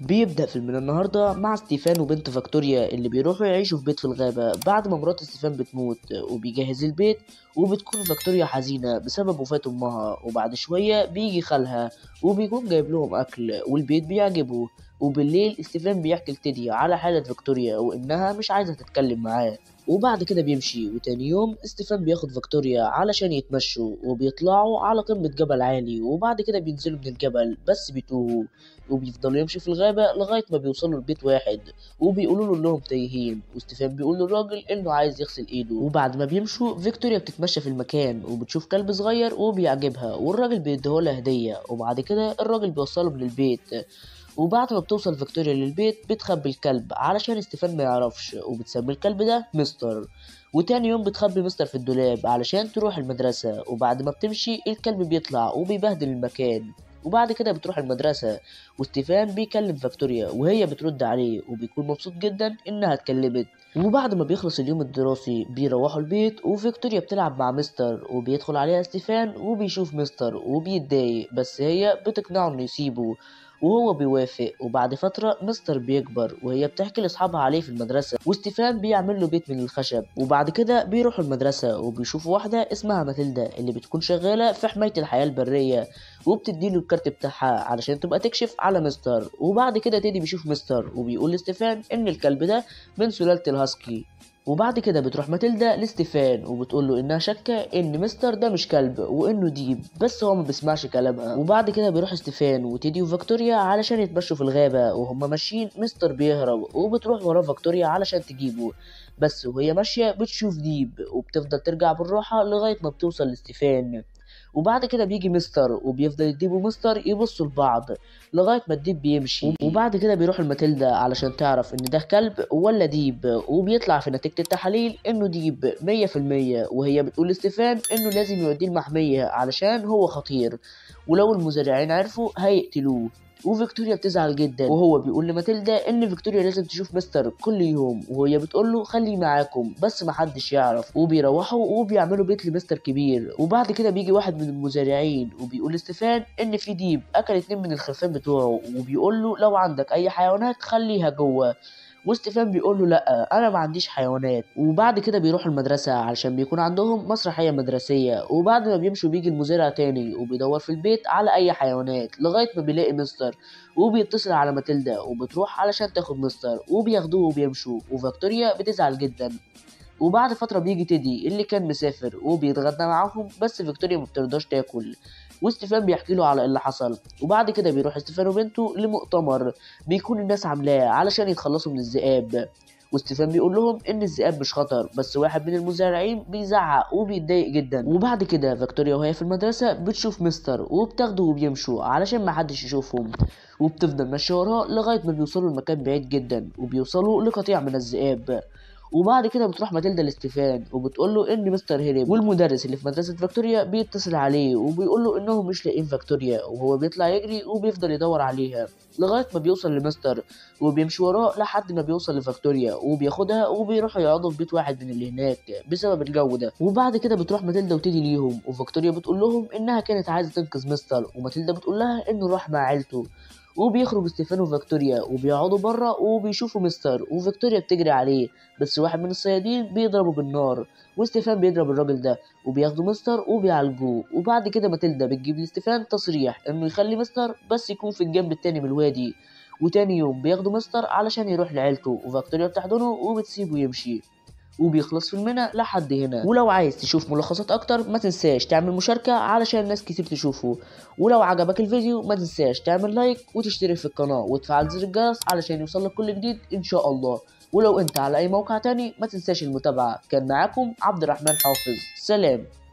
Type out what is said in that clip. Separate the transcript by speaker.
Speaker 1: بيبدأ فيلمنا النهاردة مع ستيفان وبنت فاكتوريا اللي بيروحوا يعيشوا في بيت في الغابة بعد ما مرات ستيفان بتموت وبيجهز البيت وبتكون فاكتوريا حزينة بسبب وفاة أمها وبعد شوية بيجي خالها وبيكون جايب لهم أكل والبيت بيعجبه وبالليل ستيفان بيحكي لتيدي على حالة فاكتوريا وإنها مش عايزة تتكلم معاه وبعد كده بيمشي وتاني يوم ستيفان بياخد فاكتوريا علشان يتمشوا وبيطلعوا على قمة جبل عالي وبعد كده بينزلوا من الجبل بس بيتوهوا وبيفضلوا يمشوا في الغابة لغاية ما بيوصلوا لبيت واحد وبيقولوا له انهم تايهين وستيفان بيقول للراجل انه عايز يغسل ايده وبعد ما بيمشوا فيكتوريا بتتمشى في المكان وبتشوف كلب صغير وبيعجبها والراجل بيديهولها هدية وبعد كده الراجل بيوصلهم للبيت وبعد ما بتوصل فيكتوريا للبيت بتخبي الكلب علشان ستيفان ما يعرفش وبتسمي الكلب ده مستر وتاني يوم بتخبي مستر في الدولاب علشان تروح المدرسة وبعد ما بتمشي الكلب بيطلع وبيبهدل المكان وبعد كده بتروح المدرسة وستيفان بيكلم فاكتوريا وهي بترد عليه وبيكون مبسوط جدا انها اتكلمت وبعد ما بيخلص اليوم الدراسي بيروحوا البيت وفيكتوريا بتلعب مع مستر وبيدخل عليها ستيفان وبيشوف مستر وبيتضايق بس هي بتقنعه انه يسيبه وهو بيوافق وبعد فترة مستر بيكبر وهي بتحكي لأصحابها عليه في المدرسة وستيفان بيعمل له بيت من الخشب وبعد كده بيروحوا المدرسة وبيشوفوا واحدة اسمها ماتيلدا اللي بتكون شغالة في حماية الحياة البرية وبتديله الكارت بتاعها علشان تبقى تكشف على مستر وبعد كده تيدي بيشوف مستر وبيقول لستيفان إن الكلب ده من سلالة الهاسكي وبعد كده بتروح ماتيلدا لستيفان وبتقول له انها شاكه ان مستر ده مش كلب وانه ديب بس هو ما بيسمعش كلامها وبعد كده بيروح ستيفان وتيدي وفاكتوريا علشان يتمشوا في الغابه وهم ماشيين مستر بيهرب وبتروح وراه فاكتوريا علشان تجيبه بس وهي ماشيه بتشوف ديب وبتفضل ترجع بالراحه لغايه ما بتوصل لستيفان وبعد كده بيجي مستر وبيفضل الديب ومستر يبصوا لبعض لغايه ما الديب بيمشي وبعد كده بيروح الماتيلدا علشان تعرف ان ده كلب ولا ديب وبيطلع في نتيجه التحاليل انه ديب 100% وهي بتقول لستيفان انه لازم يوديه المحميه علشان هو خطير ولو المزارعين عرفوا هيقتلوه وفيكتوريا بتزعل جدا وهو بيقول لماتيلدا ان فيكتوريا لازم تشوف مستر كل يوم وهي بتقول له خليه معاكم بس محدش يعرف وبيروحوا وبيعملوا بيت لمستر كبير وبعد كده بيجي واحد من المزارعين وبيقول لستيفان ان في ديب اكل اتنين من الخرفان بتوعه وبيقول له لو عندك اي حيوانات خليها جوه وستيفان بيقول له لا انا ما عنديش حيوانات وبعد كده بيروحوا المدرسه علشان بيكون عندهم مسرحيه مدرسيه وبعد ما بيمشوا بيجي المزارع تاني وبيدور في البيت على اي حيوانات لغايه ما بيلاقي مستر وبيتصل على ماتيلدا وبتروح علشان تاخد مستر وبياخدوه وبيمشوا وفاكتوريا بتزعل جدا وبعد فترة بيجي تيدي اللي كان مسافر وبيتغدى معاهم بس فيكتوريا ما بترضاش تاكل وستيفان بيحكي له على اللي حصل وبعد كده بيروح ستيفان وبنته لمؤتمر بيكون الناس عاملاه علشان يتخلصوا من الذئاب وستيفان بيقول لهم ان الذئاب مش خطر بس واحد من المزارعين بيزعق وبيتضايق جدا وبعد كده فيكتوريا وهي في المدرسه بتشوف مستر وبتاخده وبيمشوا علشان ما حدش يشوفهم وبتفضل ماشيه وراه لغايه ما بيوصلوا لمكان بعيد جدا وبيوصلوا لقطيع من الذئاب وبعد كده بتروح ماتيلدا لاستيفان وبتقول له ان مستر هرب والمدرس اللي في مدرسه فاكتوريا بيتصل عليه وبيقول له انهم مش لاقيين فاكتوريا وهو بيطلع يجري وبيفضل يدور عليها لغايه ما بيوصل لمستر وبيمشي وراه لحد ما بيوصل لفاكتوريا وبياخدها وبيروحوا يقعدوا في بيت واحد من اللي هناك بسبب الجو ده وبعد كده بتروح ماتيلدا وتيجي ليهم وفاكتوريا بتقول لهم انها كانت عايزه تنقذ مستر وماتيلدا بتقول لها انه راح مع عيلته وبيخرج ستيفان وفيكتوريا وبيقعدوا بره وبيشوفوا مستر وفيكتوريا بتجري عليه بس واحد من الصيادين بيضربه بالنار وستيفان بيضرب الراجل ده وبياخدوا مستر وبيعالجوه وبعد كده ماتيلدا بتجيب لستيفان تصريح انه يخلي مستر بس يكون في الجنب التاني من الوادي وتاني يوم بياخدوا مستر علشان يروح لعيلته وفيكتوريا بتحضنه وبتسيبه يمشي وبيخلص فيلمنا لحد هنا ولو عايز تشوف ملخصات اكتر ما تنساش تعمل مشاركة علشان ناس كتير تشوفه ولو عجبك الفيديو ما تنساش تعمل لايك وتشترك في القناة وتفعل زر الجرس علشان يوصلك كل جديد ان شاء الله ولو انت على اي موقع تاني ما تنساش المتابعة كان معاكم عبد الرحمن حافظ سلام